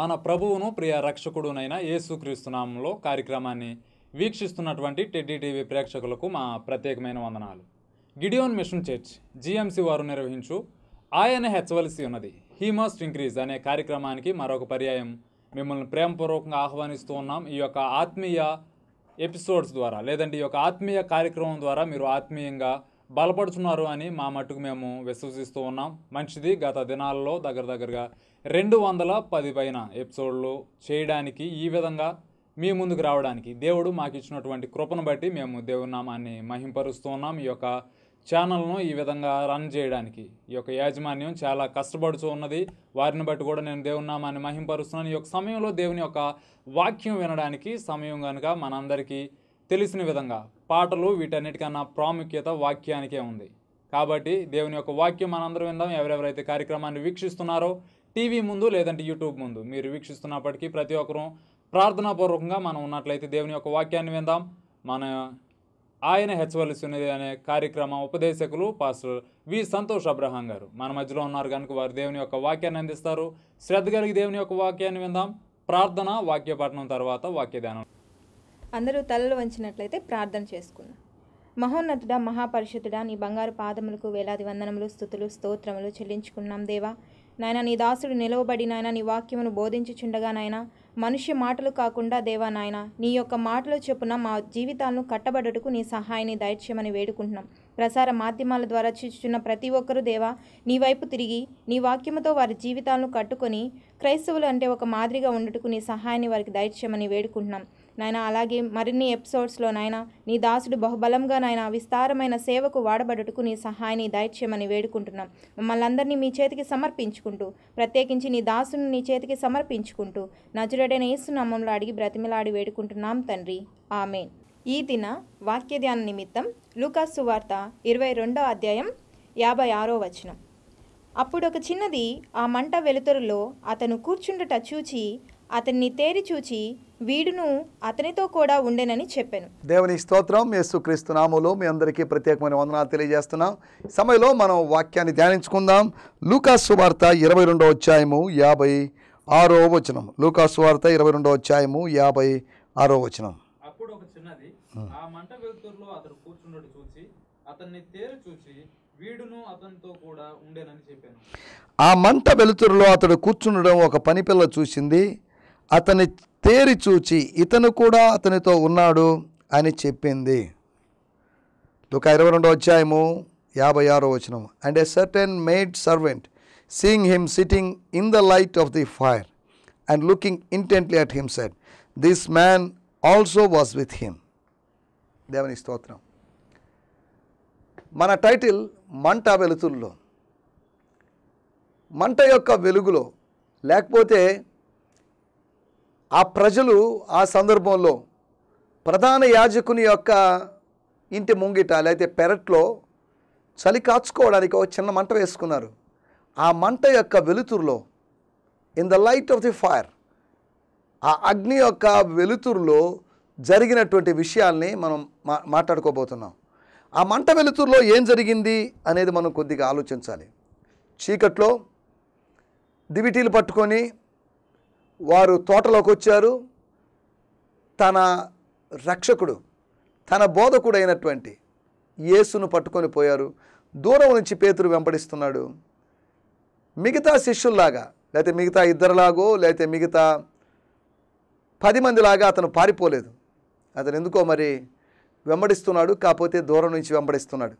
మన ప్రభువును ప్రియ రక్షకుడునైన యేసుక్రీస్తు నామంలో కార్యక్రమాన్ని వీక్షిస్తున్నటువంటి టెడ్డీ టీవీ ప్రేక్షకులకు మా ప్రత్యేకమైన వందనాలు గిడియోన్ మిషన్ చర్చ్ జిఎంసి వారు నిర్వహించు ఆయన హెచ్చవలసి ఉన్నది హీ మస్ట్ ఇంక్రీజ్ అనే కార్యక్రమానికి మరొక పర్యాయం మిమ్మల్ని ప్రేమపూర్వకంగా ఆహ్వానిస్తూ ఉన్నాం ఈ యొక్క ఆత్మీయ ఎపిసోడ్స్ ద్వారా లేదంటే ఈ యొక్క ఆత్మీయ కార్యక్రమం ద్వారా మీరు ఆత్మీయంగా బలపడుతున్నారు అని మా మట్టుకు మేము విశ్వసిస్తూ ఉన్నాం మంచిది గత దినాల్లో దగ్గర దగ్గరగా రెండు వందల పది పైన ఎపిసోడ్లు చేయడానికి ఈ విధంగా మీ ముందుకు రావడానికి దేవుడు మాకు ఇచ్చినటువంటి కృపను బట్టి మేము దేవుని నామాన్ని మహింపరుస్తూ ఉన్నాం ఈ యొక్క ఛానల్ను ఈ విధంగా రన్ చేయడానికి ఈ యొక్క యాజమాన్యం చాలా కష్టపడుతూ ఉన్నది వారిని బట్టి కూడా నేను దేవుని నామాన్ని మహింపరుస్తున్నాను ఈ యొక్క సమయంలో దేవుని యొక్క వాక్యం వినడానికి సమయం కనుక మనందరికీ తెలిసిన విధంగా పాటలు వీటన్నిటికన్నా ప్రాముఖ్యత వాక్యానికే ఉంది కాబట్టి దేవుని యొక్క వాక్యం మనందరం విందాం ఎవరెవరైతే కార్యక్రమాన్ని వీక్షిస్తున్నారో టీవీ ముందు లేదంటే యూట్యూబ్ ముందు మీరు వీక్షిస్తున్నప్పటికీ ప్రతి ఒక్కరూ ప్రార్థనాపూర్వకంగా మనం ఉన్నట్లయితే దేవుని యొక్క వాక్యాన్ని విందాం మన ఆయన హెచ్చవలసినది అనే కార్యక్రమ ఉపదేశకులు పాస్టర్ వి సంతోష్ అబ్రహాం గారు మన మధ్యలో ఉన్నారు కనుక వారు దేవుని యొక్క వాక్యాన్ని అందిస్తారు శ్రద్ధ కలిగి దేవుని యొక్క వాక్యాన్ని విందాం ప్రార్థన వాక్య పఠనం తర్వాత వాక్య ధ్యానం అందరూ తలలు వంచినట్లయితే ప్రార్థన చేసుకుందాం మహోన్నతుడా మహాపరిషుతుడా నీ బంగారు పాదములకు వేలాది వందనములు స్థుతులు స్తోత్రములు చెల్లించుకున్నాం దేవా నాయన నీ దాసుడు నిలవబడి నాయన నీ వాక్యమును బోధించుచుండగా నాయన మనుష్య మాటలు కాకుండా దేవా నాయన నీ యొక్క మాటలు చొప్పున మా జీవితాలను కట్టబడుటకు నీ సహాయాన్ని దయచేయమని వేడుకుంటున్నాం ప్రసార మాధ్యమాల ద్వారా చూచుచున్న ప్రతి ఒక్కరూ దేవా నీ వైపు తిరిగి నీ వాక్యముతో వారి జీవితాలను కట్టుకొని క్రైస్తవులు అంటే ఒక మాదిరిగా ఉండుటకు నీ సహాయాన్ని వారికి దయచేయమని వేడుకుంటున్నాం నాయన అలాగే మరిన్ని ఎపిసోడ్స్లో నాయన నీ దాసుడు బహుబలంగా నాయన విస్తారమైన సేవకు వాడబడుటకు నీ సహాయాన్ని దయచేయమని వేడుకుంటున్నాం మమ్మల్ని అందరినీ మీ చేతికి సమర్పించుకుంటూ ప్రత్యేకించి నీ దాసుని నీ చేతికి సమర్పించుకుంటూ నజుడైన యేసునామంలో అడిగి బ్రతిమిలాడి వేడుకుంటున్నాం తండ్రి ఆమెన్ ఈ దిన వాక్య ధ్యాన నిమిత్తం లూకాస్ సువార్త ఇరవై రెండో అధ్యాయం యాభై ఆరో వచనం అప్పుడు ఒక చిన్నది ఆ మంట వెలుతురులో అతను కూర్చుండుట చూచి అతన్ని తేరి చూచి వీడును అతనితో కూడా ఉండెనని చెప్పాను దేవుని స్తోత్రం యేసుక్రీస్తు నామములో మీ అందరికీ ప్రత్యేకమైన వందనాలు తెలియజేస్తున్నాం ఈ సమయంలో మనం వాక్యాన్ని ధ్యానించుకుందాం లూకాస్ సువార్త ఇరవై రెండో అధ్యాయము యాభై ఆరో వచనం లూకాస్ సువార్త ఇరవై రెండో అధ్యాయము యాభై ఆరో వచనం అప్పుడు ఒక చిన్నది ఆ మంట వెలుతురులో అతడు కూర్చున్నట్టు చూసి అతన్ని తేరు చూసి వీడును అతనితో కూడా ఉండేనని చెప్పాను ఆ మంట వెలుతురులో అతడు కూర్చుండడం ఒక పనిపిల్ల చూసింది అతని తేరి చూచి ఇతను కూడా అతనితో ఉన్నాడు అని చెప్పింది ఒక ఇరవై రెండో అధ్యాయము యాభై ఆరో వచనం and a certain maid servant seeing him sitting in the light of the fire and looking intently at him said this man also was with him దేవుని స్తోత్రం మన టైటిల్ మంట వెలుతుల్లో మంట యొక్క వెలుగులో లేకపోతే ఆ ప్రజలు ఆ సందర్భంలో ప్రధాన యాజకుని యొక్క ఇంటి ముంగిట లేకపోతే పెరట్లో చలి కాచుకోవడానికి ఒక చిన్న మంట వేసుకున్నారు ఆ మంట యొక్క వెలుతురులో in the light of the fire ఆ అగ్ని యొక్క వెలుతురులో జరిగినటువంటి విషయాల్ని మనం మా మాట్లాడుకోబోతున్నాం ఆ మంట వెలుతురులో ఏం జరిగింది అనేది మనం కొద్దిగా ఆలోచించాలి చీకట్లో దివిటీలు పట్టుకొని వారు తోటలోకి వచ్చారు తన రక్షకుడు తన బోధకుడు అయినటువంటి యేసును పట్టుకొని పోయారు దూరం నుంచి పేతురు వెంబడిస్తున్నాడు మిగతా శిష్యుల్లాగా లేకపోతే మిగతా ఇద్దరులాగో లేకపోతే మిగతా పది మందిలాగా అతను పారిపోలేదు అతను ఎందుకో మరి వెంబడిస్తున్నాడు కాకపోతే దూరం నుంచి వెంబడిస్తున్నాడు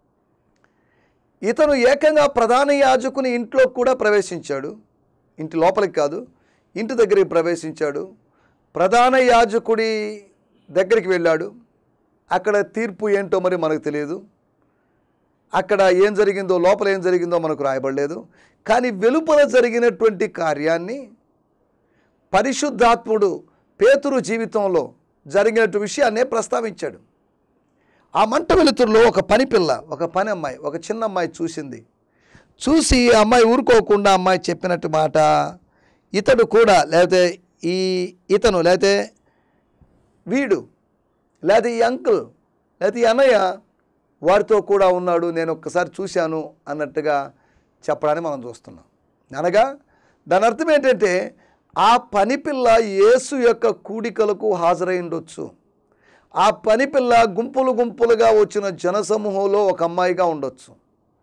ఇతను ఏకంగా ప్రధాన యాజకుని ఇంట్లో కూడా ప్రవేశించాడు ఇంటి లోపలికి కాదు ఇంటి దగ్గరికి ప్రవేశించాడు ప్రధాన యాజకుడి దగ్గరికి వెళ్ళాడు అక్కడ తీర్పు ఏంటో మరి మనకు తెలియదు అక్కడ ఏం జరిగిందో లోపల ఏం జరిగిందో మనకు రాయబడలేదు కానీ వెలుపల జరిగినటువంటి కార్యాన్ని పరిశుద్ధాత్ముడు పేతురు జీవితంలో జరిగినట్టు విషయాన్నే ప్రస్తావించాడు ఆ మంట వెలుతురులో ఒక పని పిల్ల ఒక పని అమ్మాయి ఒక చిన్న అమ్మాయి చూసింది చూసి ఆ అమ్మాయి ఊరుకోకుండా అమ్మాయి చెప్పినట్టు మాట ఇతడు కూడా లేకపోతే ఈ ఇతను లేకపోతే వీడు లేకపోతే ఈ అంకుల్ లేకపోతే ఈ అన్నయ్య వారితో కూడా ఉన్నాడు నేను ఒక్కసారి చూశాను అన్నట్టుగా చెప్పడాన్ని మనం చూస్తున్నాం అనగా దాని అర్థం ఏంటంటే ఆ పని పిల్ల యేసు యొక్క కూడికలకు హాజరై ఉండొచ్చు ఆ పని పిల్ల గుంపులు గుంపులుగా వచ్చిన జనసమూహంలో ఒక అమ్మాయిగా ఉండొచ్చు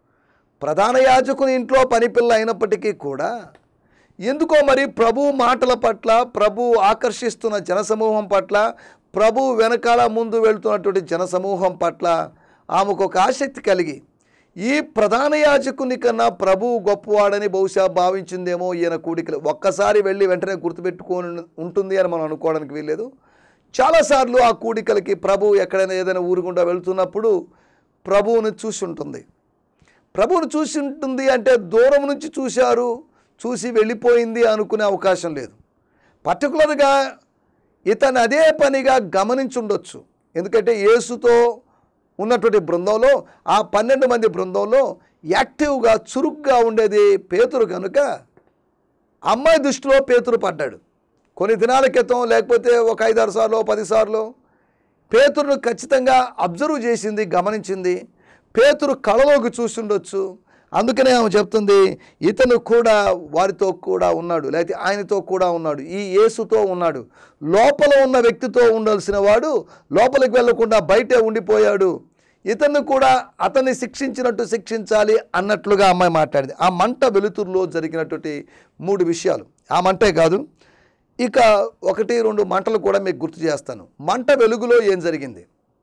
ప్రధాన యాజకుని ఇంట్లో పని పిల్ల అయినప్పటికీ కూడా ఎందుకో మరి ప్రభు మాటల పట్ల ప్రభు ఆకర్షిస్తున్న జనసమూహం పట్ల ప్రభు వెనకాల ముందు వెళ్తున్నటువంటి జనసమూహం పట్ల ఆమెకు ఒక ఆసక్తి కలిగి ఈ ప్రధాన యాజకుని కన్నా ప్రభు గొప్పవాడని బహుశా భావించిందేమో ఈయన కూడికలు ఒక్కసారి వెళ్ళి వెంటనే గుర్తుపెట్టుకొని ఉంటుంది అని మనం అనుకోవడానికి వీల్లేదు చాలాసార్లు ఆ కూడికలకి ప్రభు ఎక్కడైనా ఏదైనా ఊరు గుండా వెళ్తున్నప్పుడు ప్రభువుని చూసి ఉంటుంది ప్రభువును చూసి ఉంటుంది అంటే దూరం నుంచి చూశారు చూసి వెళ్ళిపోయింది అనుకునే అవకాశం లేదు పర్టికులర్గా ఇతను అదే పనిగా గమనించుండొచ్చు ఎందుకంటే యేసుతో ఉన్నటువంటి బృందంలో ఆ పన్నెండు మంది బృందంలో యాక్టివ్గా చురుగ్గా ఉండేది పేతురు కనుక అమ్మాయి దృష్టిలో పేతురు పడ్డాడు కొన్ని దినాల క్రితం లేకపోతే ఒక ఐదారు సార్లు పది సార్లు పేతురును ఖచ్చితంగా అబ్జర్వ్ చేసింది గమనించింది పేతురు కళలోకి చూసిండొచ్చు అందుకనే ఆమె చెప్తుంది ఇతను కూడా వారితో కూడా ఉన్నాడు లేకపోతే ఆయనతో కూడా ఉన్నాడు ఈ యేసుతో ఉన్నాడు లోపల ఉన్న వ్యక్తితో ఉండాల్సిన వాడు లోపలికి వెళ్లకుండా బయటే ఉండిపోయాడు ఇతన్ని కూడా అతన్ని శిక్షించినట్టు శిక్షించాలి అన్నట్లుగా అమ్మాయి మాట్లాడింది ఆ మంట వెలుతురులో జరిగినటువంటి మూడు విషయాలు ఆ మంటే కాదు ఇక ఒకటి రెండు మంటలు కూడా మీకు గుర్తు చేస్తాను మంట వెలుగులో ఏం జరిగింది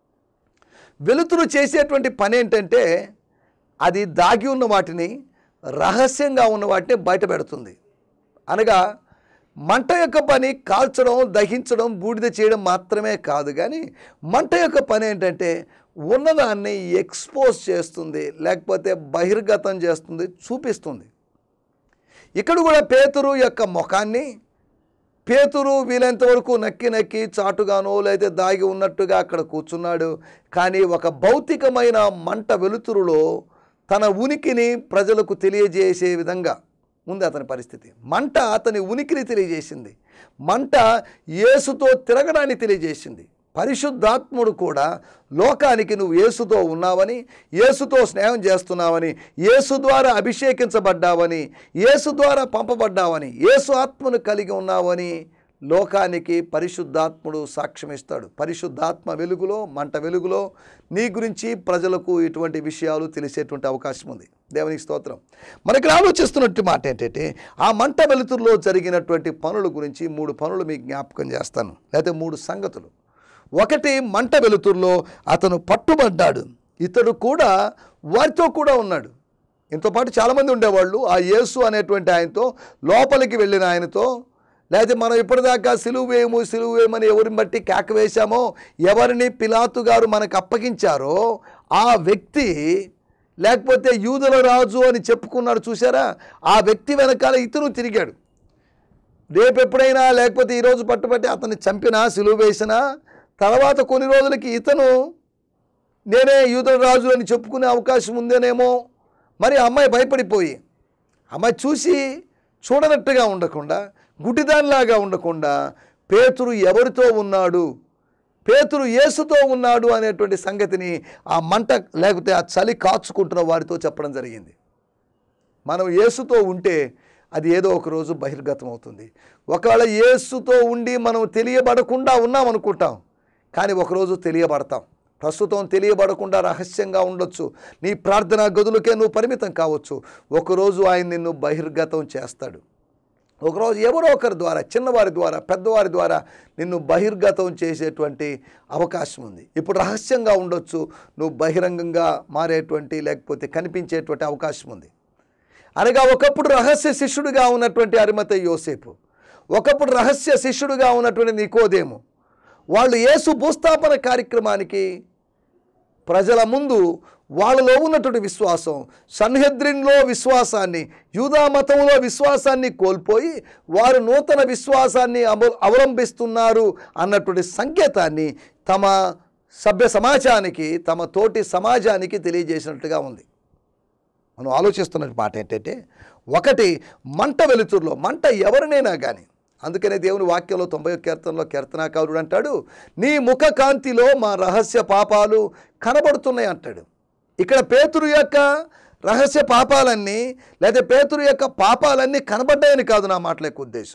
వెలుతురు చేసేటువంటి పని ఏంటంటే అది దాగి ఉన్న వాటిని రహస్యంగా ఉన్న వాటిని బయట పెడుతుంది అనగా మంట యొక్క పని కాల్చడం దహించడం బూడిద చేయడం మాత్రమే కాదు కానీ మంట యొక్క పని ఏంటంటే ఉన్నదాన్ని ఎక్స్పోజ్ చేస్తుంది లేకపోతే బహిర్గతం చేస్తుంది చూపిస్తుంది ఇక్కడ కూడా పేతురు యొక్క ముఖాన్ని పేతురు వీలైనంత వరకు నక్కి నక్కి చాటుగానో లేదా దాగి ఉన్నట్టుగా అక్కడ కూర్చున్నాడు కానీ ఒక భౌతికమైన మంట వెలుతురులో తన ఉనికిని ప్రజలకు తెలియజేసే విధంగా ఉంది అతని పరిస్థితి మంట అతని ఉనికిని తెలియజేసింది మంట యేసుతో తిరగడాన్ని తెలియజేసింది పరిశుద్ధాత్ముడు కూడా లోకానికి నువ్వు యేసుతో ఉన్నావని యేసుతో స్నేహం చేస్తున్నావని యేసు ద్వారా అభిషేకించబడ్డావని యేసు ద్వారా పంపబడ్డావని యేసు ఆత్మను కలిగి ఉన్నావని లోకానికి పరిశుద్ధాత్ముడు సాక్ష్యం ఇస్తాడు పరిశుద్ధాత్మ వెలుగులో మంట వెలుగులో నీ గురించి ప్రజలకు ఇటువంటి విషయాలు తెలిసేటువంటి అవకాశం ఉంది దేవునికి స్తోత్రం మనకి ఆలోచిస్తున్నట్టు మాట ఏంటంటే ఆ మంట వెలుతురులో జరిగినటువంటి పనుల గురించి మూడు పనులు మీకు జ్ఞాపకం చేస్తాను లేకపోతే మూడు సంగతులు ఒకటి మంట వెలుతురులో అతను పట్టుబడ్డాడు ఇతడు కూడా వారితో కూడా ఉన్నాడు ఇంతో పాటు చాలామంది ఉండేవాళ్ళు ఆ యేసు అనేటువంటి ఆయనతో లోపలికి వెళ్ళిన ఆయనతో లేకపోతే మనం ఇప్పటిదాకా సిలువు వేయము సిలువు వేయమని ఎవరిని బట్టి కేక వేశామో ఎవరిని పిలాతు గారు మనకు అప్పగించారో ఆ వ్యక్తి లేకపోతే యూదుల రాజు అని చెప్పుకున్నాడు చూసారా ఆ వ్యక్తి వెనకాల ఇతను తిరిగాడు రేపు ఎప్పుడైనా లేకపోతే ఈరోజు పట్టుబట్టి అతన్ని చంపినా సిలువ వేసినా తర్వాత కొన్ని రోజులకి ఇతను నేనే యూదుల రాజు అని చెప్పుకునే అవకాశం ఉందేనేమో మరి ఆ అమ్మాయి భయపడిపోయి అమ్మాయి చూసి చూడనట్టుగా ఉండకుండా గుడ్డిదానిలాగా ఉండకుండా పేతురు ఎవరితో ఉన్నాడు పేతురు యేసుతో ఉన్నాడు అనేటువంటి సంగతిని ఆ మంట లేకపోతే ఆ చలి కాచుకుంటున్న వారితో చెప్పడం జరిగింది మనం యేసుతో ఉంటే అది ఏదో ఒక రోజు బహిర్గతం అవుతుంది ఒకవేళ యేసుతో ఉండి మనం తెలియబడకుండా ఉన్నాం అనుకుంటాం కానీ ఒకరోజు తెలియబడతాం ప్రస్తుతం తెలియబడకుండా రహస్యంగా ఉండొచ్చు నీ ప్రార్థనా గదులకే నువ్వు పరిమితం కావచ్చు ఒకరోజు ఆయన నిన్ను బహిర్గతం చేస్తాడు ఒకరోజు ఎవరో ఒకరి ద్వారా చిన్నవారి ద్వారా పెద్దవారి ద్వారా నిన్ను బహిర్గతం చేసేటువంటి అవకాశం ఉంది ఇప్పుడు రహస్యంగా ఉండొచ్చు నువ్వు బహిరంగంగా మారేటువంటి లేకపోతే కనిపించేటువంటి అవకాశం ఉంది అనగా ఒకప్పుడు రహస్య శిష్యుడిగా ఉన్నటువంటి అరిమత యోసేపు ఒకప్పుడు రహస్య శిష్యుడిగా ఉన్నటువంటి నికోదేము వాళ్ళు యేసు భూస్థాపన కార్యక్రమానికి ప్రజల ముందు వాళ్ళలో ఉన్నటువంటి విశ్వాసం సన్హెద్రిన్లో విశ్వాసాన్ని యూదా మతంలో విశ్వాసాన్ని కోల్పోయి వారు నూతన విశ్వాసాన్ని అవ అవలంబిస్తున్నారు అన్నటువంటి సంకేతాన్ని తమ సభ్య సమాజానికి తమ తోటి సమాజానికి తెలియజేసినట్టుగా ఉంది మనం ఆలోచిస్తున్న మాట ఏంటంటే ఒకటి మంట వెలుతురులో మంట ఎవరినైనా కానీ అందుకనే దేవుని వాక్యంలో తొంభై కీర్తనలో కీర్తనాకారుడు అంటాడు నీ ముఖ కాంతిలో మా రహస్య పాపాలు కనబడుతున్నాయి అంటాడు ఇక్కడ పేతురు యొక్క రహస్య పాపాలన్నీ లేదా పేతురు యొక్క పాపాలన్నీ కనబడ్డాయని కాదు నా మాటల యొక్క ఉద్దేశం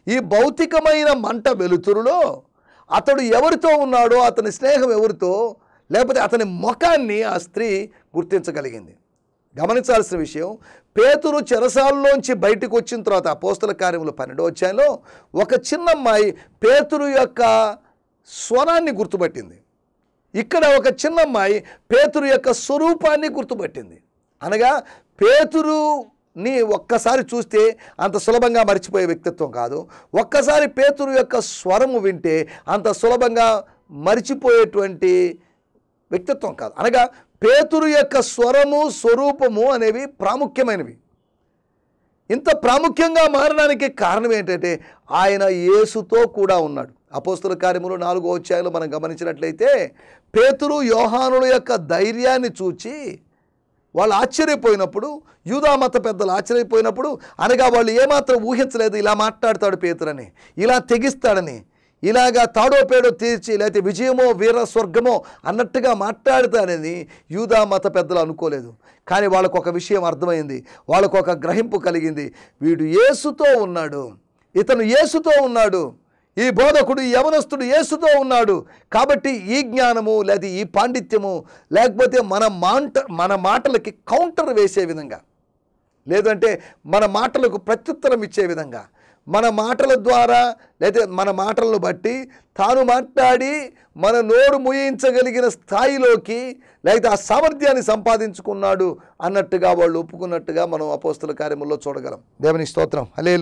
ఈ భౌతికమైన మంట వెలుతురులో అతడు ఎవరితో ఉన్నాడో అతని స్నేహం ఎవరితో లేకపోతే అతని ముఖాన్ని ఆ స్త్రీ గుర్తించగలిగింది గమనించాల్సిన విషయం పేతురు చెరసాలలోంచి బయటకు వచ్చిన తర్వాత అపోస్తల కార్యములు పన్నెండో అధ్యాయంలో ఒక చిన్న అమ్మాయి పేతురు యొక్క స్వరాన్ని గుర్తుపట్టింది ఇక్కడ ఒక చిన్న అమ్మాయి పేతురు యొక్క స్వరూపాన్ని గుర్తుపట్టింది అనగా పేతురుని ఒక్కసారి చూస్తే అంత సులభంగా మర్చిపోయే వ్యక్తిత్వం కాదు ఒక్కసారి పేతురు యొక్క స్వరము వింటే అంత సులభంగా మరిచిపోయేటువంటి వ్యక్తిత్వం కాదు అనగా పేతురు యొక్క స్వరము స్వరూపము అనేవి ప్రాముఖ్యమైనవి ఇంత ప్రాముఖ్యంగా మారడానికి కారణం ఏంటంటే ఆయన యేసుతో కూడా ఉన్నాడు అపోస్తుల కార్యములు నాలుగో అధ్యాయంలో మనం గమనించినట్లయితే పేతురు యోహానుల యొక్క ధైర్యాన్ని చూచి వాళ్ళు ఆశ్చర్యపోయినప్పుడు యూదా మత పెద్దలు ఆశ్చర్యపోయినప్పుడు అనగా వాళ్ళు ఏమాత్రం ఊహించలేదు ఇలా మాట్లాడతాడు పేతురని ఇలా తెగిస్తాడని ఇలాగా తాడో పేడో తీర్చి లేకపోతే విజయమో వీర స్వర్గమో అన్నట్టుగా మాట్లాడతాడని యూదా మత పెద్దలు అనుకోలేదు కానీ వాళ్ళకు ఒక విషయం అర్థమైంది వాళ్ళకు ఒక గ్రహింపు కలిగింది వీడు యేసుతో ఉన్నాడు ఇతను యేసుతో ఉన్నాడు ఈ బోధకుడు ఈ యవనస్తుడు యేసుతో ఉన్నాడు కాబట్టి ఈ జ్ఞానము లేదా ఈ పాండిత్యము లేకపోతే మన మాట మన మాటలకి కౌంటర్ వేసే విధంగా లేదంటే మన మాటలకు ప్రత్యుత్తరం ఇచ్చే విధంగా మన మాటల ద్వారా లేదా మన మాటలను బట్టి తాను మాట్లాడి మన నోరు ముయించగలిగిన స్థాయిలోకి లేకపోతే ఆ సామర్థ్యాన్ని సంపాదించుకున్నాడు అన్నట్టుగా వాళ్ళు ఒప్పుకున్నట్టుగా మనం అపోస్తుల కార్యముల్లో చూడగలం దేవుని స్తోత్రం హలే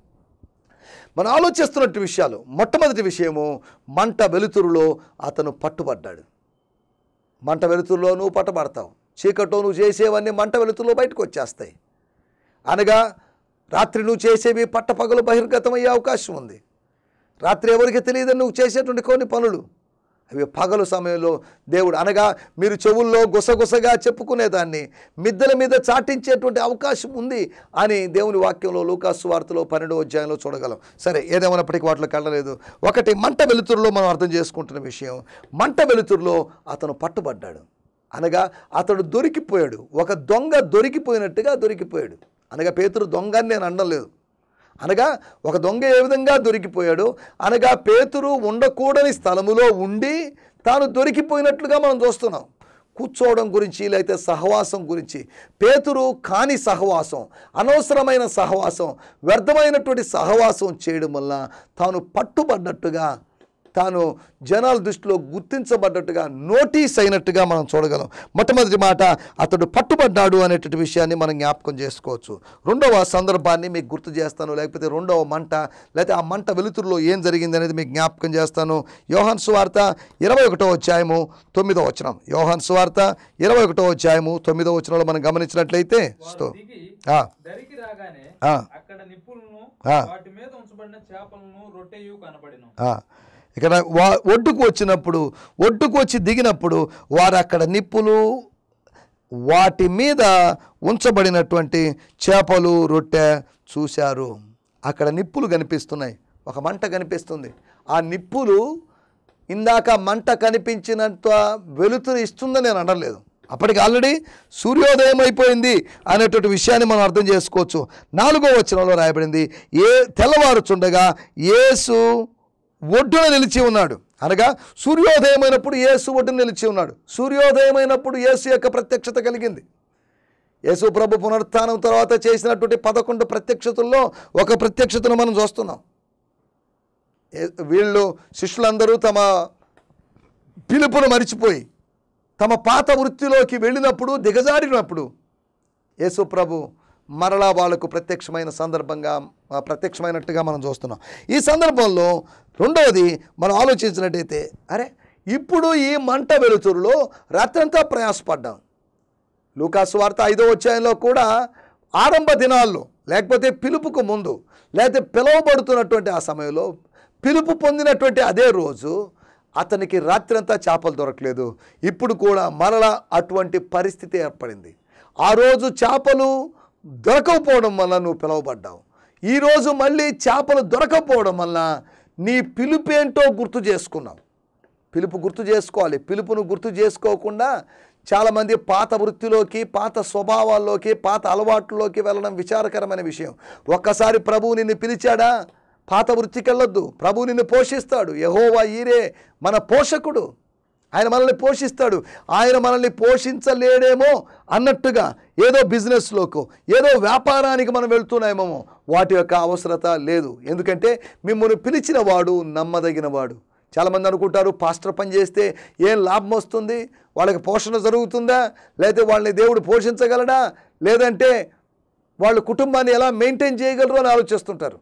మనం ఆలోచిస్తున్నట్టు విషయాలు మొట్టమొదటి విషయము మంట వెలుతురులో అతను పట్టుబడ్డాడు మంట వెలుతురులో నువ్వు పట్టబడతావు చీకట్లో నువ్వు చేసేవన్నీ మంట వెలుతురులో బయటకు వచ్చేస్తాయి అనగా రాత్రి నువ్వు చేసేవి పట్టపగలు బహిర్గతమయ్యే అవకాశం ఉంది రాత్రి ఎవరికి తెలియదని నువ్వు చేసేటువంటి కొన్ని పనులు అవి పగలు సమయంలో దేవుడు అనగా మీరు చెవుల్లో గుసగుసగా చెప్పుకునేదాన్ని మిద్దెల మీద చాటించేటువంటి అవకాశం ఉంది అని దేవుని వాక్యంలో లూకాసు వార్తలో పన్నెండో అధ్యాయంలో చూడగలం సరే ఏదేమైనప్పటికీ వాటిలో కళ్ళలేదు ఒకటి మంట వెలుతురులో మనం అర్థం చేసుకుంటున్న విషయం మంట వెలుతురులో అతను పట్టుబడ్డాడు అనగా అతడు దొరికిపోయాడు ఒక దొంగ దొరికిపోయినట్టుగా దొరికిపోయాడు అనగా పేతురు దొంగ అని నేను అనడం లేదు అనగా ఒక దొంగ ఏ విధంగా దొరికిపోయాడు అనగా పేతురు ఉండకూడని స్థలములో ఉండి తాను దొరికిపోయినట్లుగా మనం చూస్తున్నాం కూర్చోవడం గురించి లేకపోతే సహవాసం గురించి పేతురు కాని సహవాసం అనవసరమైన సహవాసం వ్యర్థమైనటువంటి సహవాసం చేయడం వల్ల తాను పట్టుబడ్డట్టుగా తాను జనాల దృష్టిలో గుర్తించబడ్డట్టుగా నోటీస్ అయినట్టుగా మనం చూడగలం మొట్టమొదటి మాట అతడు పట్టుబడ్డాడు అనేటువంటి విషయాన్ని మనం జ్ఞాపకం చేసుకోవచ్చు రెండవ సందర్భాన్ని మీకు గుర్తు చేస్తాను లేకపోతే రెండవ మంట లేకపోతే ఆ మంట వెలుతురులో ఏం జరిగింది అనేది మీకు జ్ఞాపకం చేస్తాను యోహాన్ సువార్త ఇరవై ఒకటో అధ్యాయము తొమ్మిదో వచనం యోహాన్ సువార్త ఇరవై ఒకటో అధ్యాయము తొమ్మిదో వచనంలో మనం గమనించినట్లయితే స్తో దిగి ఆ, దరికి రాగానే ఆ. అక్కడ నిప్పులను ఆ. వాటి మీద ఉంచబడిన చేపలను రొట్టెయు కనబడిను ఆ, ఇక్కడ వా ఒడ్డుకు వచ్చినప్పుడు ఒడ్డుకు వచ్చి దిగినప్పుడు వారు అక్కడ నిప్పులు వాటి మీద ఉంచబడినటువంటి చేపలు రొట్టె చూశారు అక్కడ నిప్పులు కనిపిస్తున్నాయి ఒక మంట కనిపిస్తుంది ఆ నిప్పులు ఇందాక మంట కనిపించినంత వెలుతురు ఇస్తుందని నేను అనలేదు అప్పటికి ఆల్రెడీ సూర్యోదయం అయిపోయింది అనేటువంటి విషయాన్ని మనం అర్థం చేసుకోవచ్చు నాలుగో వచనంలో రాయబడింది ఏ తెల్లవారుచుండగా యేసు ఒడ్డున నిలిచి ఉన్నాడు అనగా సూర్యోదయమైనప్పుడు యేసు ఒడ్డున నిలిచి ఉన్నాడు సూర్యోదయమైనప్పుడు యేసు యొక్క ప్రత్యక్షత కలిగింది యేసు ప్రభు పునరుత్థానం తర్వాత చేసినటువంటి పదకొండు ప్రత్యక్షతల్లో ఒక ప్రత్యక్షతను మనం చూస్తున్నాం ఏ- వీళ్ళు శిష్యులందరూ తమ పిలుపును మరిచిపోయి తమ పాత వృత్తిలోకి వెళ్ళినప్పుడు దిగజారినప్పుడు యేసు ప్రభు మరలా వాళ్ళకు ప్రత్యక్షమైన సందర్భంగా ఆ, ప్రత్యక్షమైనట్టుగా మనం చూస్తున్నాం ఈ సందర్భంలో రెండవది మనం ఆలోచించినట్టయితే అరే ఇప్పుడు ఈ మంట వెలుతురులో రాత్రంతా ప్రయాసపడ్డాం లూకాసు వార్త ఐదో అధ్యాయంలో కూడా ఆరంభ దినాల్లో లేకపోతే పిలుపుకు ముందు లేకపోతే పిలువబడుతున్నటువంటి ఆ సమయంలో పిలుపు పొందినటువంటి అదే రోజు అతనికి రాత్రంతా చేపలు దొరకలేదు ఇప్పుడు కూడా మరలా అటువంటి పరిస్థితి ఏర్పడింది ఆ రోజు చేపలు దొరకకపోవడం వల్ల నువ్వు పిలువబడ్డావు ఈరోజు మళ్ళీ చేపలు దొరకకపోవడం వల్ల నీ పిలుపేంటో గుర్తు చేసుకున్నావు పిలుపు గుర్తు చేసుకోవాలి పిలుపును గుర్తు చేసుకోకుండా చాలామంది పాత వృత్తిలోకి పాత స్వభావాల్లోకి పాత అలవాట్లలోకి వెళ్ళడం విచారకరమైన విషయం ఒక్కసారి ప్రభువు నిన్ను పిలిచాడా పాత వృత్తికి వెళ్ళొద్దు ప్రభు నిన్ను పోషిస్తాడు యహోవా ఈరే మన పోషకుడు ఆయన మనల్ని పోషిస్తాడు ఆయన మనల్ని పోషించలేడేమో అన్నట్టుగా ఏదో బిజినెస్లోకో ఏదో వ్యాపారానికి మనం వెళ్తున్నామేమో వాటి యొక్క అవసరత లేదు ఎందుకంటే మిమ్మల్ని పిలిచిన వాడు నమ్మదగిన వాడు చాలామంది అనుకుంటారు పాస్టర్ పని చేస్తే ఏం లాభం వస్తుంది వాళ్ళకి పోషణ జరుగుతుందా లేకపోతే వాళ్ళని దేవుడు పోషించగలడా లేదంటే వాళ్ళ కుటుంబాన్ని ఎలా మెయింటైన్ చేయగలరు అని ఆలోచిస్తుంటారు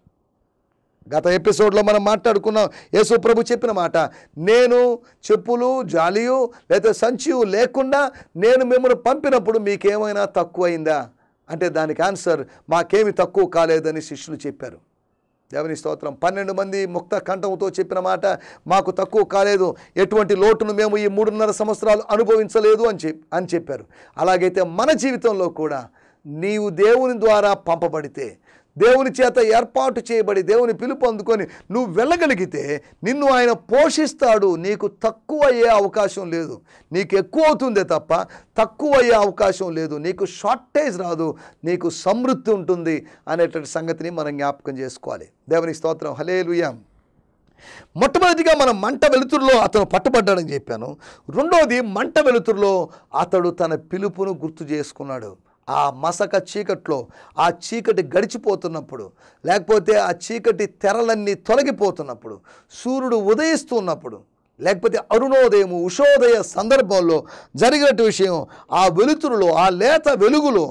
గత ఎపిసోడ్లో మనం మాట్లాడుకున్నాం యేసు ప్రభు చెప్పిన మాట నేను చెప్పులు జాలియు లేదా సంచియు లేకుండా నేను మిమ్మల్ని పంపినప్పుడు మీకేమైనా తక్కువైందా అంటే దానికి ఆన్సర్ మాకేమి తక్కువ కాలేదని శిష్యులు చెప్పారు దేవుని స్తోత్రం పన్నెండు మంది ముక్త కంఠంతో చెప్పిన మాట మాకు తక్కువ కాలేదు ఎటువంటి లోటును మేము ఈ మూడున్నర సంవత్సరాలు అనుభవించలేదు అని చెప్ అని చెప్పారు అలాగైతే మన జీవితంలో కూడా నీవు దేవుని ద్వారా పంపబడితే దేవుని చేత ఏర్పాటు చేయబడి దేవుని పిలుపు అందుకొని నువ్వు వెళ్ళగలిగితే నిన్ను ఆయన పోషిస్తాడు నీకు తక్కువ అయ్యే అవకాశం లేదు నీకు ఎక్కువ అవుతుందే తప్ప తక్కువ అయ్యే అవకాశం లేదు నీకు షార్టేజ్ రాదు నీకు సమృద్ధి ఉంటుంది అనేటువంటి సంగతిని మనం జ్ఞాపకం చేసుకోవాలి దేవుని స్తోత్రం హలేలుయా మొట్టమొదటిగా మనం మంట వెలుతురులో అతను పట్టుబడ్డాడని చెప్పాను రెండోది మంట వెలుతురులో అతడు తన పిలుపును గుర్తు చేసుకున్నాడు ఆ మసక చీకట్లో ఆ చీకటి గడిచిపోతున్నప్పుడు లేకపోతే ఆ చీకటి తెరలన్నీ తొలగిపోతున్నప్పుడు సూర్యుడు ఉదయిస్తున్నప్పుడు లేకపోతే అరుణోదయము ఉషోదయ సందర్భంలో జరిగినట్టు విషయం ఆ వెలుతురులో ఆ లేత వెలుగులో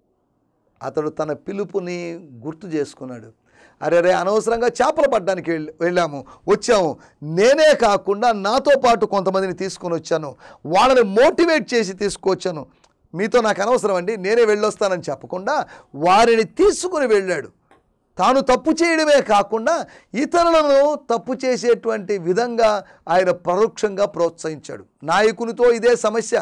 అతడు తన పిలుపుని గుర్తు చేసుకున్నాడు అరే రే అనవసరంగా చేపలు పట్టడానికి వెళ్ళి వెళ్ళాము వచ్చాము నేనే కాకుండా నాతో పాటు కొంతమందిని తీసుకొని వచ్చాను వాళ్ళని మోటివేట్ చేసి తీసుకొచ్చాను మీతో నాకు అనవసరం అండి నేనే వెళ్ళొస్తానని చెప్పకుండా వారిని తీసుకుని వెళ్ళాడు తాను తప్పు చేయడమే కాకుండా ఇతరులను తప్పు చేసేటువంటి విధంగా ఆయన పరోక్షంగా ప్రోత్సహించాడు నాయకునితో ఇదే సమస్య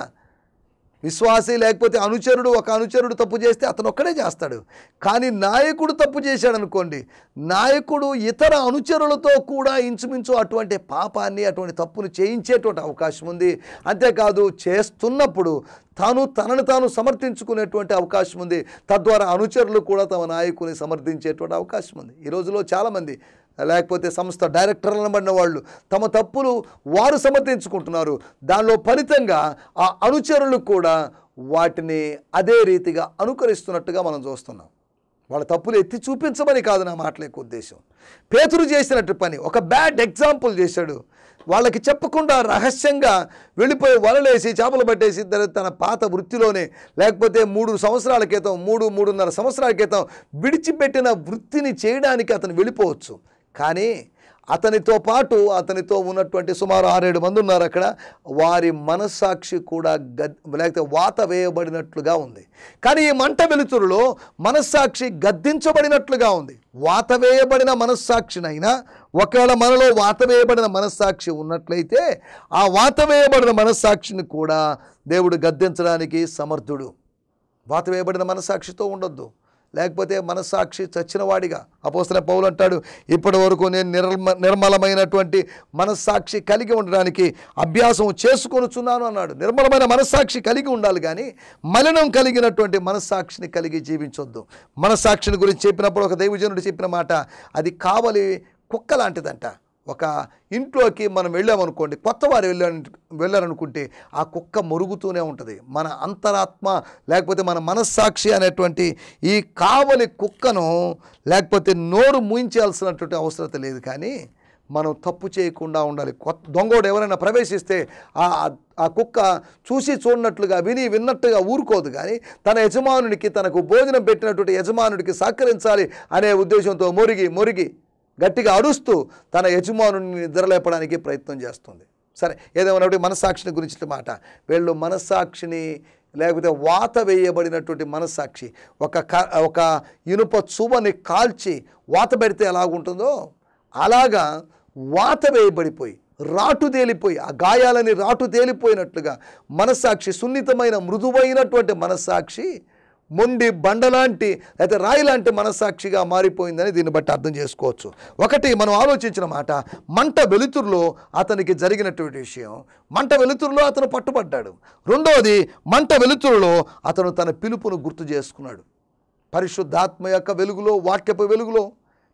విశ్వాసి లేకపోతే అనుచరుడు ఒక అనుచరుడు తప్పు చేస్తే అతను ఒక్కడే చేస్తాడు కానీ నాయకుడు తప్పు చేశాడు అనుకోండి నాయకుడు ఇతర అనుచరులతో కూడా ఇంచుమించు అటువంటి పాపాన్ని అటువంటి తప్పును చేయించేటువంటి అవకాశం ఉంది అంతేకాదు చేస్తున్నప్పుడు తాను తనను తాను సమర్థించుకునేటువంటి అవకాశం ఉంది తద్వారా అనుచరులు కూడా తమ నాయకుని సమర్థించేటువంటి అవకాశం ఉంది ఈ రోజులో చాలామంది లేకపోతే సంస్థ డైరెక్టర్లు అనబడిన వాళ్ళు తమ తప్పులు వారు సమర్థించుకుంటున్నారు దానిలో ఫలితంగా ఆ అనుచరులు కూడా వాటిని అదే రీతిగా అనుకరిస్తున్నట్టుగా మనం చూస్తున్నాం వాళ్ళ తప్పులు ఎత్తి చూపించమని కాదు నా మాటల యొక్క ఉద్దేశం పేతురు చేసినట్టు పని ఒక బ్యాడ్ ఎగ్జాంపుల్ చేశాడు వాళ్ళకి చెప్పకుండా రహస్యంగా వెళ్ళిపోయి వలలేసి చేపలు పట్టేసి తన- తన పాత వృత్తిలోనే లేకపోతే మూడు సంవత్సరాల క్రితం మూడు మూడున్నర సంవత్సరాల క్రితం విడిచిపెట్టిన వృత్తిని చేయడానికి అతను వెళ్ళిపోవచ్చు కానీ అతనితో పాటు అతనితో ఉన్నటువంటి సుమారు ఆరేడు మంది ఉన్నారు అక్కడ వారి మనస్సాక్షి కూడా గద్ లేకపోతే వాత వేయబడినట్లుగా ఉంది కానీ ఈ మంట వెలుతురులో మనస్సాక్షి గద్దించబడినట్లుగా ఉంది వాత వేయబడిన మనస్సాక్షినైనా ఒకవేళ మనలో వాత వేయబడిన మనస్సాక్షి ఉన్నట్లయితే ఆ వాత వేయబడిన మనస్సాక్షిని కూడా దేవుడు గద్దించడానికి సమర్థుడు వాత వేయబడిన మనస్సాక్షితో ఉండొద్దు లేకపోతే మనస్సాక్షి చచ్చినవాడిగా అపోస్తల పౌలు అంటాడు ఇప్పటి వరకు నేను నిర్మ నిర్మలమైనటువంటి మనస్సాక్షి కలిగి ఉండడానికి అభ్యాసం చేసుకొనుచున్నాను అన్నాడు నిర్మలమైన మనస్సాక్షి కలిగి ఉండాలి కానీ మలినం కలిగినటువంటి మనస్సాక్షిని కలిగి జీవించొద్దు మనస్సాక్షిని గురించి చెప్పినప్పుడు ఒక దైవజనుడు చెప్పిన మాట అది కావలి కుక్క లాంటిదంట ఒక ఇంట్లోకి మనం వెళ్ళామనుకోండి కొత్త వారు వెళ్ళాను వెళ్ళారనుకుంటే ఆ కుక్క మురుగుతూనే ఉంటుంది మన అంతరాత్మ లేకపోతే మన మనస్సాక్షి అనేటువంటి ఈ కావలి కుక్కను లేకపోతే నోరు మూయించాల్సినటువంటి అవసరత లేదు కానీ మనం తప్పు చేయకుండా ఉండాలి కొత్త దొంగోడు ఎవరైనా ప్రవేశిస్తే ఆ ఆ కుక్క చూసి చూడనట్లుగా విని విన్నట్టుగా ఊరుకోదు కానీ తన యజమానునికి తనకు భోజనం పెట్టినటువంటి యజమానుడికి సహకరించాలి అనే ఉద్దేశంతో మురిగి మురిగి గట్టిగా అరుస్తూ తన యజమానుని నిద్రలేపడానికి ప్రయత్నం చేస్తుంది సరే ఏదేమన్నప్పుడు మనస్సాక్షిని గురించి మాట వీళ్ళు మనస్సాక్షిని లేకపోతే వాత వేయబడినటువంటి మనస్సాక్షి ఒక క ఒక ఇనుప చువని కాల్చి వాత పెడితే ఎలాగుంటుందో అలాగా వాత వేయబడిపోయి రాటు తేలిపోయి ఆ గాయాలని రాటు తేలిపోయినట్లుగా మనస్సాక్షి సున్నితమైన మృదువైనటువంటి మనస్సాక్షి మొండి బండలాంటి అయితే రాయి లాంటి మనస్సాక్షిగా మారిపోయిందని దీన్ని బట్టి అర్థం చేసుకోవచ్చు ఒకటి మనం ఆలోచించిన మాట మంట వెలుతురులో అతనికి జరిగినటువంటి విషయం మంట వెలుతురులో అతను పట్టుబడ్డాడు రెండవది మంట వెలుతురులో అతను తన పిలుపును గుర్తు చేసుకున్నాడు పరిశుద్ధాత్మ యొక్క వెలుగులో వాక్యపు వెలుగులో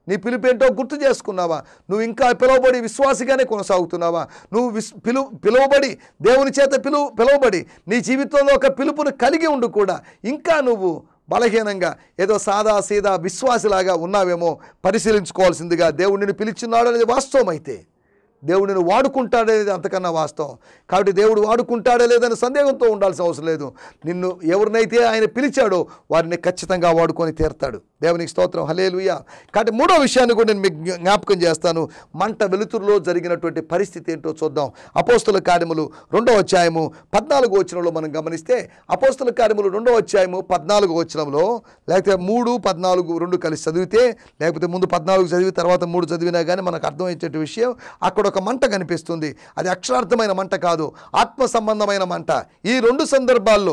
నీ పిలుపేంటో గుర్తు చేసుకున్నావా నువ్వు ఇంకా పిలువబడి విశ్వాసిగానే కొనసాగుతున్నావా నువ్వు విస్ పిలు పిలువబడి దేవుని చేత పిలువ పిలువబడి నీ జీవితంలో ఒక పిలుపును కలిగి ఉండు కూడా ఇంకా నువ్వు బలహీనంగా ఏదో సాదా సీదా విశ్వాసిలాగా ఉన్నావేమో పరిశీలించుకోవాల్సిందిగా దేవుడు నిన్ను పిలిచున్నాడు అనేది వాస్తవం అయితే దేవుడు నిన్ను వాడుకుంటాడనేది అంతకన్నా వాస్తవం కాబట్టి దేవుడు వాడుకుంటాడే లేదని సందేహంతో ఉండాల్సిన అవసరం లేదు నిన్ను ఎవరినైతే ఆయన పిలిచాడో వారిని ఖచ్చితంగా వాడుకొని తీరుతాడు దేవునికి స్తోత్రం హలేలుయ కాబట్టి మూడో విషయాన్ని కూడా నేను మీకు జ్ఞా- జ్ఞాపకం చేస్తాను మంట వెలుతురులో జరిగినటువంటి పరిస్థితి ఏంటో చూద్దాం అపోస్తుల కార్యములు రెండో అధ్యాయము పద్నాలుగు వచనంలో మనం గమనిస్తే అపోస్తుల కార్యములు రెండో అధ్యాయము పద్నాలుగు వచనంలో లేకపోతే మూడు పద్నాలుగు రెండు కలిసి చదివితే లేకపోతే ముందు పద్నాలుగు చదివి తర్వాత మూడు చదివినా కానీ మనకు అర్థమయ్యేట విషయం అక్కడ ఒక మంట కనిపిస్తుంది అది అక్షరార్థమైన మంట కాదు ఆత్మ సంబంధమైన మంట ఈ రెండు సందర్భాల్లో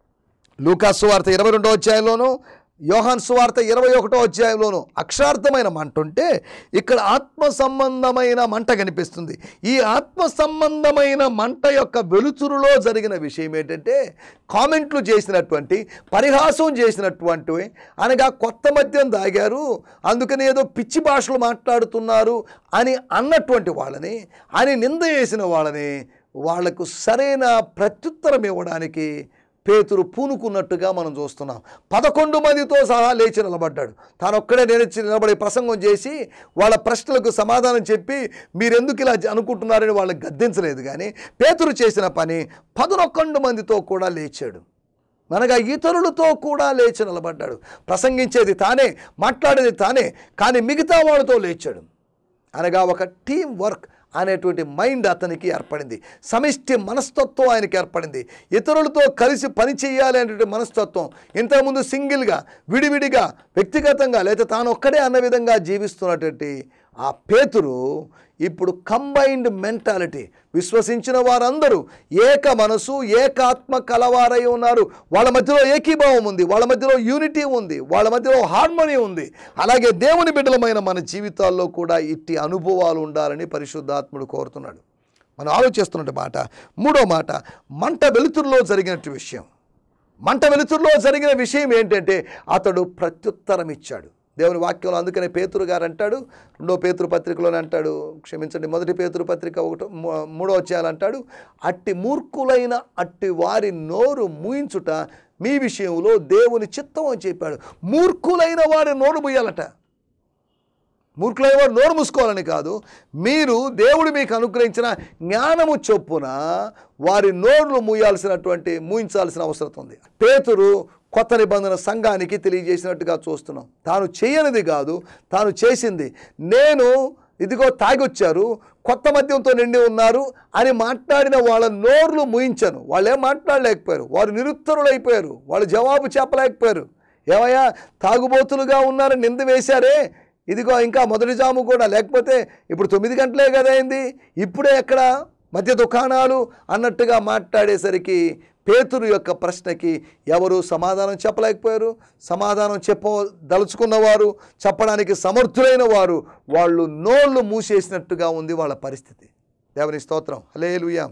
లూకా సువార్త ఇరవై రెండో అధ్యాయంలోను యోహాన్ సువార్త ఇరవై ఒకటో అధ్యాయంలోను అక్షరార్థమైన మంట ఉంటే ఇక్కడ ఆత్మ సంబంధమైన మంట కనిపిస్తుంది ఈ ఆత్మ సంబంధమైన మంట యొక్క వెలుతురులో జరిగిన విషయం ఏంటంటే కామెంట్లు చేసినటువంటి పరిహాసం చేసినటువంటి అనగా కొత్త మద్యం దాగారు అందుకని ఏదో పిచ్చి భాషలు మాట్లాడుతున్నారు అని అన్నటువంటి వాళ్ళని అని నింద చేసిన వాళ్ళని వాళ్లకు సరైన ప్రత్యుత్తరం ఇవ్వడానికి పేతురు పూనుకున్నట్టుగా మనం చూస్తున్నాం పదకొండు మందితో సహా లేచి నిలబడ్డాడు తాను ఒక్కడే నిలిచి నిలబడి ప్రసంగం చేసి వాళ్ళ ప్రశ్నలకు సమాధానం చెప్పి మీరెందుకు ఇలా అనుకుంటున్నారని వాళ్ళని గద్దించలేదు కానీ పేతురు చేసిన పని పదనొక్కండు మందితో కూడా లేచాడు అనగా ఇతరులతో కూడా లేచి నిలబడ్డాడు ప్రసంగించేది తానే మాట్లాడేది తానే కానీ మిగతా వాళ్ళతో లేచాడు అనగా ఒక టీం వర్క్ అనేటువంటి మైండ్ అతనికి ఏర్పడింది సమిష్టి మనస్తత్వం ఆయనకి ఏర్పడింది ఇతరులతో కలిసి పని చేయాలి అనేటువంటి మనస్తత్వం ఇంతకుముందు సింగిల్గా విడివిడిగా వ్యక్తిగతంగా లేదా తాను ఒక్కడే అన్న విధంగా జీవిస్తున్నటువంటి ఆ పేతురు ఇప్పుడు కంబైన్డ్ మెంటాలిటీ విశ్వసించిన వారందరూ ఏక మనసు ఏకాత్మ కలవారై ఉన్నారు వాళ్ళ మధ్యలో ఏకీభావం ఉంది వాళ్ళ మధ్యలో యూనిటీ ఉంది వాళ్ళ మధ్యలో హార్మోనీ ఉంది అలాగే దేవుని బిడ్డలమైన మన జీవితాల్లో కూడా ఇట్టి అనుభవాలు ఉండాలని పరిశుద్ధాత్ముడు కోరుతున్నాడు మనం ఆలోచిస్తున్నట్టు మాట మూడో మాట మంట వెలుతురులో జరిగినట్టు విషయం మంట వెలుతురులో జరిగిన విషయం ఏంటంటే అతడు ప్రత్యుత్తరం ఇచ్చాడు దేవుని వాక్యంలో అందుకనే పేతురు గారు అంటాడు రెండో పేతురు పత్రికలోనే అంటాడు క్షమించండి మొదటి పేతురు పత్రిక ఒకటో మూ- మూడో అధ్యాయాలు అంటాడు అట్టి మూర్ఖులైన అట్టి వారి నోరు మూయించుట మీ విషయంలో దేవుని చిత్తం అని చెప్పాడు మూర్ఖులైన వారి నోరు ముయ్యాలట మూర్ఖులైన వారు నోరు మూసుకోవాలని కాదు మీరు దేవుడు మీకు అనుగ్రహించిన జ్ఞానము చొప్పున వారి నోర్లు మూయాల్సినటువంటి మూయించాల్సిన అవసరం ఉంది పేతురు కొత్త నిబంధన సంఘానికి తెలియజేసినట్టుగా చూస్తున్నాం తాను చేయనిది కాదు తాను చేసింది నేను ఇదిగో తాగొచ్చారు కొత్త మద్యంతో నిండి ఉన్నారు అని మాట్లాడిన వాళ్ళ నోర్లు ముయించాను వాళ్ళు ఏం మాట్లాడలేకపోయారు వారు నిరుత్తరులైపోయారు వాళ్ళు జవాబు చెప్పలేకపోయారు ఏమయ్యా తాగుబోతులుగా ఉన్నారని నింద వేశారే ఇదిగో ఇంకా మొదటి జాము కూడా లేకపోతే ఇప్పుడు తొమ్మిది గంటలే కదా అయింది ఇప్పుడే ఎక్కడ మధ్య దుకాణాలు అన్నట్టుగా మాట్లాడేసరికి పేతురు యొక్క ప్రశ్నకి ఎవరు సమాధానం చెప్పలేకపోయారు సమాధానం చెప్పదలుచుకున్నవారు చెప్పడానికి సమర్థులైన వారు వాళ్ళు నోళ్ళు మూసేసినట్టుగా ఉంది వాళ్ళ పరిస్థితి దేవుని స్తోత్రం హలేలుయా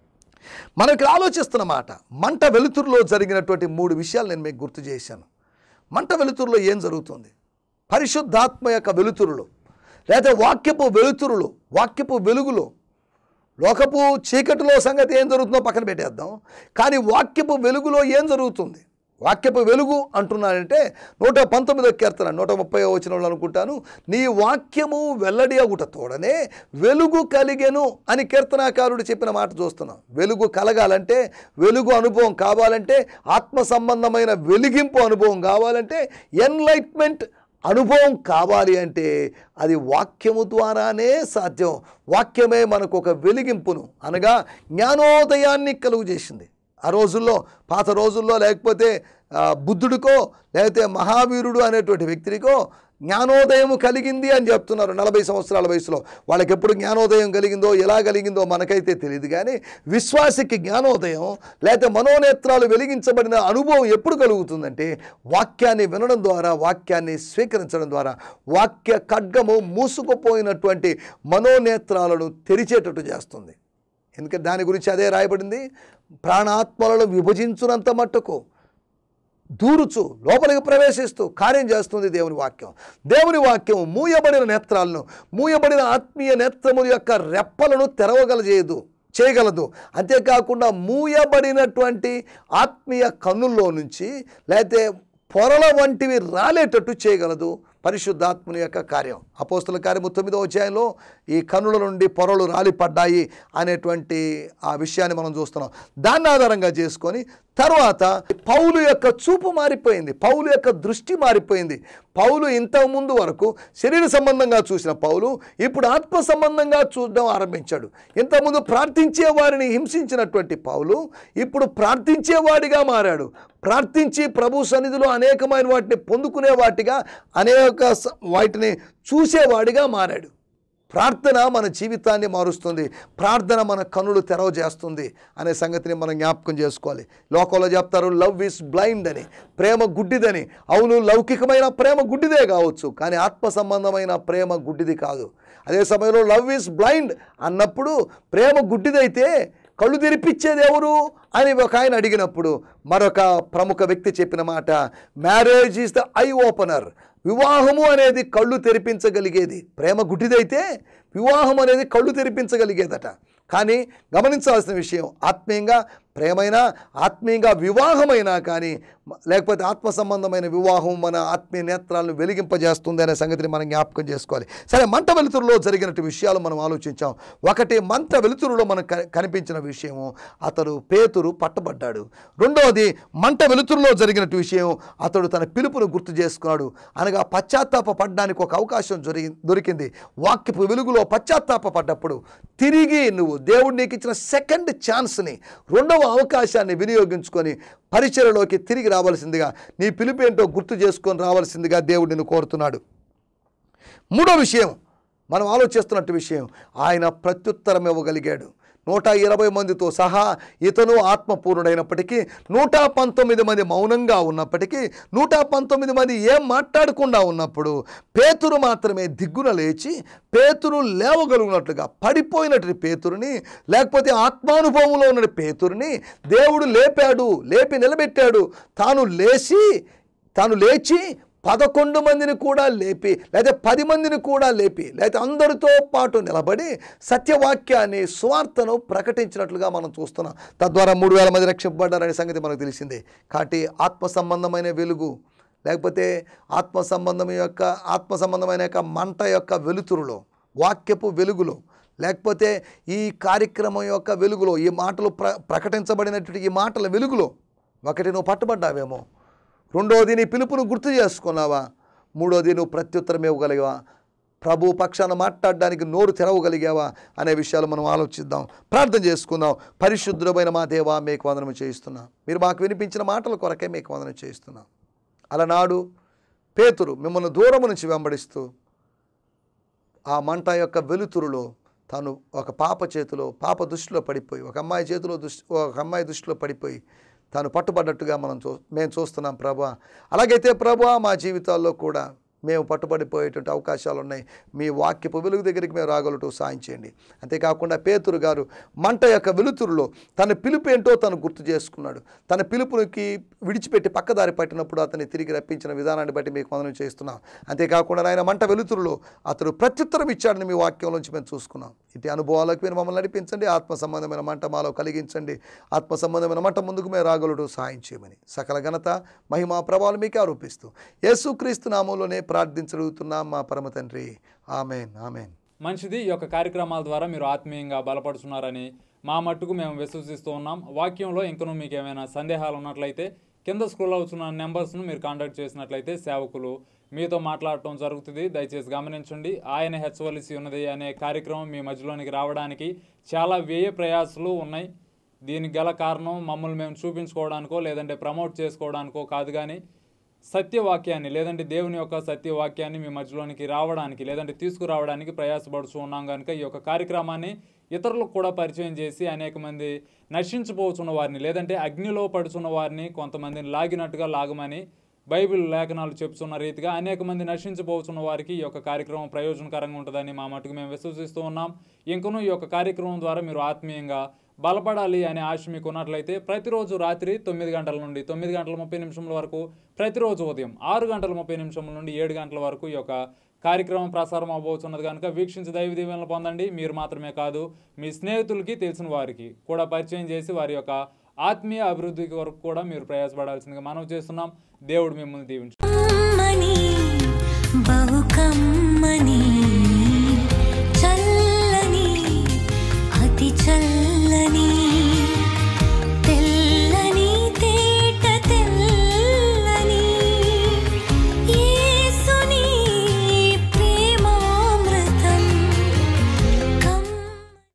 మనకి ఆలోచిస్తున్న మాట మంట వెలుతురులో జరిగినటువంటి మూడు విషయాలు నేను మీకు గుర్తు చేశాను మంట వెలుతురులో ఏం జరుగుతుంది పరిశుద్ధాత్మ యొక్క వెలుతురులు లేదా వాక్యపు వెలుతురులు వాక్యపు వెలుగులో లోకపు చీకటిలో సంగతి ఏం జరుగుతుందో పక్కన పెట్టేద్దాం కానీ వాక్యపు వెలుగులో ఏం జరుగుతుంది వాక్యపు వెలుగు అంటున్నానంటే నూట పంతొమ్మిదో కీర్తన నూట ముప్పై వచనంలో అనుకుంటాను నీ వాక్యము వెల్లడి అగుట తోడనే వెలుగు కలిగెను అని కీర్తనాకారుడు చెప్పిన మాట చూస్తున్నాం వెలుగు కలగాలంటే వెలుగు అనుభవం కావాలంటే ఆత్మ సంబంధమైన వెలిగింపు అనుభవం కావాలంటే ఎన్లైట్మెంట్ అనుభవం కావాలి అంటే అది వాక్యము ద్వారానే సాధ్యం వాక్యమే మనకు ఒక వెలిగింపును అనగా జ్ఞానోదయాన్ని కలుగు చేసింది ఆ రోజుల్లో పాత రోజుల్లో లేకపోతే ఆ, బుద్ధుడికో లేకపోతే మహావీరుడు అనేటువంటి వ్యక్తికో జ్ఞానోదయం కలిగింది అని చెప్తున్నారు నలభై సంవత్సరాల వయసులో వాళ్ళకి ఎప్పుడు జ్ఞానోదయం కలిగిందో ఎలా కలిగిందో మనకైతే తెలియదు కానీ విశ్వాసికి జ్ఞానోదయం లేకపోతే మనోనేత్రాలు వెలిగించబడిన అనుభవం ఎప్పుడు కలుగుతుందంటే వాక్యాన్ని వినడం ద్వారా వాక్యాన్ని స్వీకరించడం ద్వారా వాక్య ఖడ్గము మూసుకుపోయినటువంటి మనోనేత్రాలను తెరిచేటట్టు చేస్తుంది ఎందుకంటే దాని గురించి అదే రాయబడింది ప్రాణాత్మలను విభజించునంత మట్టుకు దూరుచు లోపలికి ప్రవేశిస్తూ కార్యం చేస్తుంది దేవుని వాక్యం దేవుని వాక్యం మూయబడిన నేత్రాలను మూయబడిన ఆత్మీయ నేత్రముల యొక్క రెప్పలను తెరవగలజేయదు చేయగలదు అంతేకాకుండా మూయబడినటువంటి ఆత్మీయ కన్నుల్లో నుంచి లేకపోతే పొరల వంటివి రాలేటట్టు చేయగలదు పరిశుద్ధాత్మని యొక్క కార్యం అపోస్తుల కార్యము తొమ్మిదో అధ్యాయంలో ఈ కన్నుల నుండి పొరలు రాలిపడ్డాయి అనేటువంటి ఆ విషయాన్ని మనం చూస్తున్నాం దాన్ని ఆధారంగా చేసుకొని తర్వాత పౌలు యొక్క చూపు మారిపోయింది పౌలు యొక్క దృష్టి మారిపోయింది పౌలు ఇంతకు ముందు వరకు శరీర సంబంధంగా చూసిన పౌలు ఇప్పుడు ఆత్మ సంబంధంగా చూడడం ఆరంభించాడు ఇంతకుముందు ప్రార్థించే వారిని హింసించినటువంటి పౌలు ఇప్పుడు ప్రార్థించేవాడిగా మారాడు ప్రార్థించి ప్రభు సన్నిధిలో అనేకమైన వాటిని పొందుకునే వాటిగా అనేక స- వాటిని చూసేవాడిగా మారాడు ప్రార్థన మన జీవితాన్ని మారుస్తుంది ప్రార్థన మన కన్నులు తెరవ చేస్తుంది అనే సంగతిని మనం జ్ఞాపకం చేసుకోవాలి లోకంలో చెప్తారు లవ్ ఇస్ బ్లైండ్ అని ప్రేమ గుడ్డిదని అవును లౌకికమైన ప్రేమ గుడ్డిదే కావచ్చు కానీ ఆత్మ సంబంధమైన ప్రేమ గుడ్డిది కాదు అదే సమయంలో లవ్ ఇస్ బ్లైండ్ అన్నప్పుడు ప్రేమ గుడ్డిదైతే కళ్ళు తెరిపించేది ఎవరు అని ఒక ఆయన అడిగినప్పుడు మరొక ప్రముఖ వ్యక్తి చెప్పిన మాట marriage is the eye opener వివాహము అనేది కళ్ళు తెరిపించగలిగేది ప్రేమ గుడ్డిదైతే వివాహం అనేది కళ్ళు తెరిపించగలిగేదట కానీ గమనించాల్సిన విషయం ఆత్మీయంగా ప్రేమైనా ఆత్మీయంగా వివాహమైనా కానీ మ- లేకపోతే ఆత్మ సంబంధమైన వివాహం మన ఆత్మీయ నేత్రాలను వెలిగింపజేస్తుంది అనే సంగతిని మనం జ్ఞాపకం చేసుకోవాలి సరే మంట వెలుతురులో జరిగినట్టు విషయాలు మనం ఆలోచించాం ఒకటి మంట వెలుతురులో మనకు క- కనిపించిన విషయము అతడు పేతురు పట్టబడ్డాడు రెండవది మంట వెలుతురులో జరిగినట్టు విషయం అతడు తన పిలుపును గుర్తు చేసుకున్నాడు అనగా పశ్చాత్తాప పడ్డానికి ఒక అవకాశం జరిగి దొరికింది వాక్యపు వెలుగులో పశ్చాత్తాప పడ్డప్పుడు తిరిగి నువ్వు దేవుడు నీకు ఇచ్చిన సెకండ్ ఛాన్స్ని రెండవ అవకాశాన్ని వినియోగించుకొని పరిచయలోకి తిరిగి రావాల్సిందిగా నీ పిలుపు ఏంటో గుర్తు చేసుకొని రావాల్సిందిగా దేవుడు నిన్ను కోరుతున్నాడు మూడో విషయం మనం ఆలోచిస్తున్నట్టు విషయం ఆయన ప్రత్యుత్తరం ఇవ్వగలిగాడు నూట ఇరవై మందితో సహా ఇతను ఆత్మపూర్ణుడైనప్పటికీ నూట పంతొమ్మిది మంది మౌనంగా ఉన్నప్పటికీ నూట పంతొమ్మిది మంది ఏం మాట్లాడకుండా ఉన్నప్పుడు పేతురు మాత్రమే దిగ్గున లేచి పేతురు లేవగలిగినట్లుగా పడిపోయినట్టు పేతురుని లేకపోతే ఆత్మానుభవంలో ఉన్న పేతురుని దేవుడు లేపాడు లేపి నిలబెట్టాడు తాను లేచి తాను లేచి పదకొండు మందిని కూడా లేపి లేదా పది మందిని కూడా లేపి లేదా అందరితో పాటు నిలబడి సత్యవాక్యాన్ని సువార్తను ప్రకటించినట్లుగా మనం చూస్తున్నాం తద్వారా మూడు వేల మంది రక్షింపబడ్డారనే సంగతి మనకు తెలిసిందే కాబట్టి ఆత్మ సంబంధమైన వెలుగు లేకపోతే ఆత్మ సంబంధం యొక్క ఆత్మ సంబంధమైన యొక్క మంట యొక్క వెలుతురులో వాక్యపు వెలుగులో లేకపోతే ఈ కార్యక్రమం యొక్క వెలుగులో ఈ మాటలు ప్ర ప్రకటించబడినటువంటి ఈ మాటల వెలుగులో ఒకటి నువ్వు పట్టుబడ్డావేమో రెండోది నీ పిలుపును గుర్తు చేసుకున్నావా మూడోది నువ్వు ప్రత్యుత్తరం ఇవ్వగలిగావా ప్రభు పక్షాన మాట్లాడడానికి నోరు తెరవగలిగావా అనే విషయాలు మనం ఆలోచిద్దాం ప్రార్థన చేసుకుందాం పరిశుద్ధమైన మా దేవా మీకు వందనం చేయిస్తున్నా మీరు మాకు వినిపించిన మాటల కొరకే మీకు వందనం చేయిస్తున్నాం అలనాడు పేతురు మిమ్మల్ని దూరము నుంచి వెంబడిస్తూ ఆ మంట యొక్క వెలుతురులో తను ఒక పాప చేతిలో పాప దృష్టిలో పడిపోయి ఒక అమ్మాయి చేతిలో దృష్టి ఒక అమ్మాయి దృష్టిలో పడిపోయి తాను పట్టుబడ్డట్టుగా మనం చూ మేము చూస్తున్నాం ప్రభా అలాగైతే ప్రభా మా జీవితాల్లో కూడా మేము పట్టుబడిపోయేటువంటి అవకాశాలు ఉన్నాయి మీ వాక్యపు వెలుగు దగ్గరికి మేము రాగలటూ సాయం చేయండి అంతేకాకుండా పేతురు గారు మంట యొక్క వెలుతురులో తన పిలుపు ఏంటో తను గుర్తు చేసుకున్నాడు తన పిలుపునికి విడిచిపెట్టి పక్కదారి పట్టినప్పుడు అతన్ని తిరిగి రప్పించిన విధానాన్ని బట్టి మీకు మనం చేస్తున్నాం అంతేకాకుండా ఆయన మంట వెలుతురులో అతడు ప్రత్యుత్తరం ఇచ్చాడని మీ వాక్యంలోంచి మేము చూసుకున్నాం ఇటు అనుభవాలకు మీరు మమ్మల్ని నడిపించండి ఆత్మ సంబంధమైన మంట మాలో కలిగించండి ఆత్మ సంబంధమైన మంట ముందుకు మేము రాగలడు సహాయం చేయమని సకల ఘనత మహిమా ప్రభావాలు మీకే ఆరోపిస్తూ యేసుక్రీస్తు నామంలోనే ప్రార్థించగలుగుతున్నాం మా పరమ తండ్రి ఆమెన్ ఆమెన్ మంచిది ఈ యొక్క కార్యక్రమాల ద్వారా మీరు ఆత్మీయంగా బలపడుతున్నారని మా మట్టుకు మేము విశ్వసిస్తూ ఉన్నాం వాక్యంలో ఇంకనూ మీకు ఏమైనా సందేహాలు ఉన్నట్లయితే కింద స్క్రోల్ అవుతున్న నెంబర్స్ను మీరు కాంటాక్ట్ చేసినట్లయితే సేవకులు మీతో మాట్లాడటం జరుగుతుంది దయచేసి గమనించండి ఆయన హెచ్చవలసి ఉన్నది అనే కార్యక్రమం మీ మధ్యలోనికి రావడానికి చాలా వ్యయ ప్రయాసాలు ఉన్నాయి దీనికి గల కారణం మమ్మల్ని మేము చూపించుకోవడానికో లేదంటే ప్రమోట్ చేసుకోవడానికో కాదు కానీ సత్యవాక్యాన్ని లేదంటే దేవుని యొక్క సత్యవాక్యాన్ని మీ మధ్యలోనికి రావడానికి లేదంటే తీసుకురావడానికి ప్రయాసపడుతూ ఉన్నాం కనుక ఈ యొక్క కార్యక్రమాన్ని ఇతరులకు కూడా పరిచయం చేసి అనేక మంది నశించిపోతున్న వారిని లేదంటే అగ్నిలో పడుతున్న వారిని కొంతమందిని లాగినట్టుగా లాగమని బైబిల్ లేఖనాలు చెప్తున్న రీతిగా అనేక మంది నశించిపోతున్న వారికి ఈ యొక్క కార్యక్రమం ప్రయోజనకరంగా ఉంటుందని మా మటుకు మేము విశ్వసిస్తూ ఉన్నాం ఇంకనూ ఈ యొక్క కార్యక్రమం ద్వారా మీరు ఆత్మీయంగా బలపడాలి అనే ఆశ మీకు ఉన్నట్లయితే ప్రతిరోజు రాత్రి తొమ్మిది గంటల నుండి తొమ్మిది గంటల ముప్పై నిమిషముల వరకు ప్రతిరోజు ఉదయం ఆరు గంటల ముప్పై నిమిషముల నుండి ఏడు గంటల వరకు ఈ యొక్క కార్యక్రమం ప్రసారం అవబోతున్నది కనుక వీక్షించి దైవ దీవెనలు పొందండి మీరు మాత్రమే కాదు మీ స్నేహితులకి తెలిసిన వారికి కూడా పరిచయం చేసి వారి యొక్క ఆత్మీయ అభివృద్ధి వరకు కూడా మీరు ప్రయాసపడాల్సిందిగా మనం చేస్తున్నాం దేవుడు మిమ్మల్ని దీవించు కమ్మని బహు కమ్మని